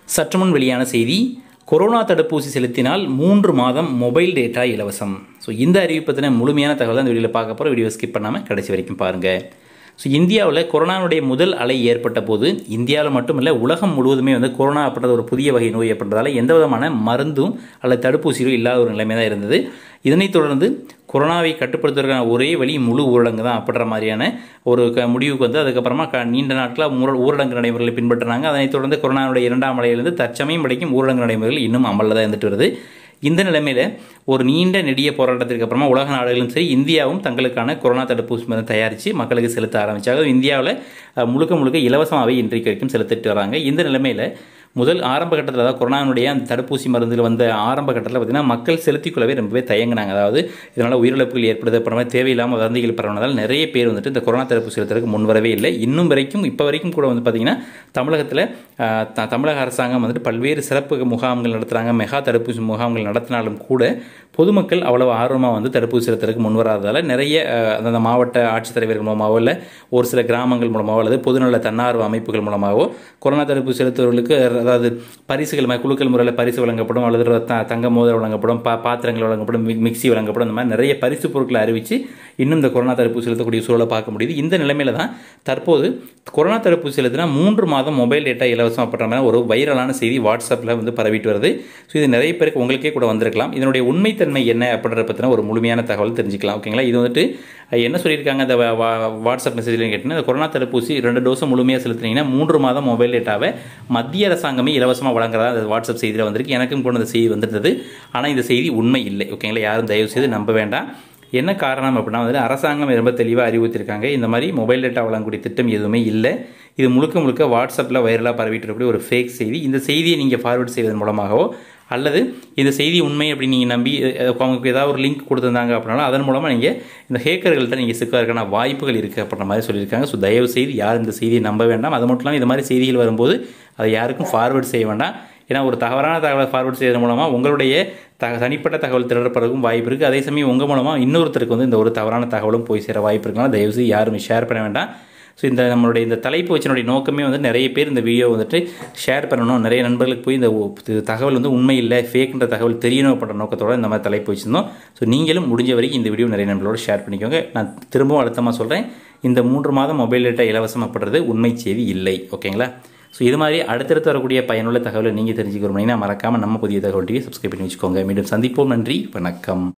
சற்று முன் வெளியான செய்தி கொரோனா தடுப்பூசி செலுத்தினால் மூன்று மாதம் மொபைல் டேட்டா இலவசம் ஸோ இந்த அறிவிப்பு பற்றின முழுமையான தகவல் தான் இந்த வீடியோவில் பார்க்க போகிறோம் வீடியோ ஸ்கிப் பண்ணாமல் கடைசி வரைக்கும் பாருங்கள் ஸோ இந்தியாவில் கொரோனாவுடைய முதல் அலை ஏற்பட்ட போது இந்தியாவில் மட்டுமில்லை உலகம் முழுவதுமே வந்து கொரோனா அப்படின்ற ஒரு புதிய வகை நோய் ஏற்பட்டதால் எந்த விதமான மருந்தும் அல்லது தடுப்பூசியும் இல்லாத ஒரு நிலைமை தான் இருந்தது இதனைத் தொடர்ந்து கொரோனாவை கட்டுப்படுத்துவதற்கான ஒரே வழி முழு ஊரடங்கு தான் அப்படின்ற மாதிரியான ஒரு க முடிவுக்கு வந்து அதுக்கப்புறமா க நீண்ட நாட்களாக ஊர ஊரடங்கு நடைமுறைகளை பின்பற்றினாங்க அதனைத் தொடர்ந்து கொரோனாவுடைய இரண்டாம் அலையிலிருந்து தற்சமயம் வரைக்கும் ஊரடங்கு நடைமுறைகள் இன்னும் அமலில் தான் இருந்துட்டு வருது இந்த நிலைமையில் ஒரு நீண்ட நெடிய போராட்டத்திற்கு அப்புறமா உலக நாடுகளும் சரி இந்தியாவும் தங்களுக்கான கொரோனா தடுப்பூசி மருந்து தயாரித்து மக்களுக்கு செலுத்த ஆரம்பித்தாங்க இந்தியாவில் முழுக்க முழுக்க இலவசமாகவே இன்றைக்கு வரைக்கும் செலுத்திட்டு வராங்க இந்த நிலைமையில் முதல் ஆரம்ப கட்டத்தில் அதாவது கொரோனாவுடைய அந்த தடுப்பூசி மருந்தில் வந்த ஆரம்ப கட்டத்தில் பார்த்திங்கன்னா மக்கள் செலுத்திக் கொள்ளவே ரொம்பவே தயங்கினாங்க அதாவது இதனால் உயிரிழப்புகள் ஏற்படுது அப்புறமா தேவையில்லாமல் வதந்திகள் பரவனதால் நிறைய பேர் வந்துட்டு இந்த கொரோனா தடுப்பூசி செலுத்துறதுக்கு முன் வரவே இல்லை இன்னும் வரைக்கும் இப்போ வரைக்கும் கூட வந்து பார்த்திங்கன்னா தமிழகத்தில் தமிழக அரசாங்கம் வந்துட்டு பல்வேறு சிறப்பு முகாம்கள் நடத்துகிறாங்க மெகா தடுப்பூசி முகாம்கள் நடத்தினாலும் கூட பொதுமக்கள் அவ்வளவு ஆர்வமாக வந்து தடுப்பூசி செலுத்துறதுக்கு முன் வராததால் நிறைய அந்த மாவட்ட ஆட்சித்தலைவர்கள் மூலமாகவோ இல்லை ஒரு சில கிராமங்கள் மூலமாகவோ அல்லது பொதுநல தன்னார்வ அமைப்புகள் மூலமாகவோ கொரோனா தடுப்பூசி செலுத்துவர்களுக்கு அதாவது பரிசுகள் குழுக்கள் முறையில் பரிசு வழங்கப்படும் அல்லது த தங்க மோதல் வழங்கப்படும் பா பாத்திரங்கள் வழங்கப்படும் மிக்சி வழங்கப்படும் இந்த மாதிரி நிறைய பரிசு பொருட்களை அறிவித்து இன்னும் இந்த கொரோனா தடுப்பூசி செலுத்தக்கூடிய சூழலை பார்க்க முடியுது இந்த நிலைமையில தான் தற்போது கொரோனா தடுப்பூசி செலுத்தினா மூன்று மாதம் மொபைல் டேட்டா இலவசம் அப்படின்ற மாதிரி ஒரு வைரலான செய்தி வாட்ஸ்அப்பில் வந்து பரவிட்டு வருது ஸோ இது நிறைய பேருக்கு உங்களுக்கே கூட வந்திருக்கலாம் இதனுடைய உண்மைத்தன்மை என்ன அப்படின்ற பற்றின ஒரு முழுமையான தகவல் தெரிஞ்சுக்கலாம் ஓகேங்களா இது வந்துட்டு என்ன சொல்லியிருக்காங்க அந்த வாட்ஸ்அப் மெசேஜில் கேட்டிங்கன்னா இந்த கொரோனா தடுப்பூசி ரெண்டு டோஸும் முழுமையாக செலுத்தினீங்கன்னா மூன்று மாதம் மொபைல் டேட்டாவை மத்திய அரசாங்கமே இலவசமாக வழங்குறதா அந்த வாட்ஸ்அப் செய்தியில் வந்திருக்கு எனக்கும் கொண்டு அந்த செய்தி வந்துருந்தது ஆனால் இந்த செய்தி உண்மை இல்லை ஓகேங்களா யாரும் தயவு செய்து நம்ப வேண்டாம் என்ன காரணம் அப்படின்னா வந்து அரசாங்கம் ரொம்ப தெளிவாக அறிவுறுத்திருக்காங்க இந்த மாதிரி மொபைல் டேட்டா வழங்கக்கூடிய திட்டம் எதுவுமே இல்லை இது முழுக்க முழுக்க வாட்ஸ்அப்பில் வைரலாக பரவிட்டு இருக்கக்கூடிய ஒரு ஃபேக் செய்தி இந்த செய்தியை நீங்கள் ஃபார்வர்ட் செய்வதன் மூலமாகவோ அல்லது இந்த செய்தி உண்மை அப்படின்னு நீங்கள் நம்பி அவங்களுக்கு ஏதாவது ஒரு லிங்க் கொடுத்துருந்தாங்க அப்படின்னாலும் அதன் மூலமாக நீங்கள் இந்த ஹேக்கர்கள்ட்ட நீங்கள் சிக்கிறதுக்கான வாய்ப்புகள் இருக்குது அப்படின்ற மாதிரி சொல்லியிருக்காங்க ஸோ தயவு செய்து யார் இந்த செய்தியை நம்ப வேண்டாம் அது மட்டும் இல்லாமல் இந்த மாதிரி செய்திகள் வரும்போது அதை யாருக்கும் ஃபார்வர்ட் செய்ய வேண்டாம் ஏன்னா ஒரு தவறான தகவலை ஃபார்வர்ட் செய்வதன் மூலமாக உங்களுடைய த தனிப்பட்ட தகவல் திருடப்படுறதுக்கும் வாய்ப்பு இருக்குது அதே சமயம் உங்கள் மூலமாக இன்னொருத்தருக்கு வந்து இந்த ஒரு தவறான தகவலும் போய் சேர வாய்ப்பு இருக்குனால தயவுசெய்து யாரும் ஷேர் பண்ண வேண்டாம் ஸோ இந்த நம்மளுடைய இந்த தலைப்பு வச்சனுடைய நோக்கமே வந்து நிறைய பேர் இந்த வீடியோ வந்துட்டு ஷேர் பண்ணணும் நிறைய நண்பர்களுக்கு போய் இந்த தகவல் வந்து உண்மை இல்லை ஃபேக்ன்ற தகவல் தெரியணும் அப்படின்ற நோக்கத்தோட இந்த மாதிரி தலைப்பு வச்சுருந்தோம் ஸோ நீங்களும் முடிஞ்ச வரைக்கும் இந்த வீடியோ நிறைய நண்பர்களோட ஷேர் பண்ணிக்கோங்க நான் திரும்பவும் அழுத்தமாக சொல்கிறேன் இந்த மூன்று மாதம் மொபைல் டேட்டா இலவசம் அப்படின்றது உண்மை செய்தி இல்லை ஓகேங்களா ஸோ இது மாதிரி அடுத்தடுத்து வரக்கூடிய பயனுள்ள தகவலை நீங்கள் தெரிஞ்சுக்கிறோம்னா மறக்காமல் நம்ம புதிய தகவல் டிவி சப்ஸ்கிரைப் பண்ணி வச்சுக்கோங்க மீண்டும் சந்திப்போம் நன்றி வணக்கம்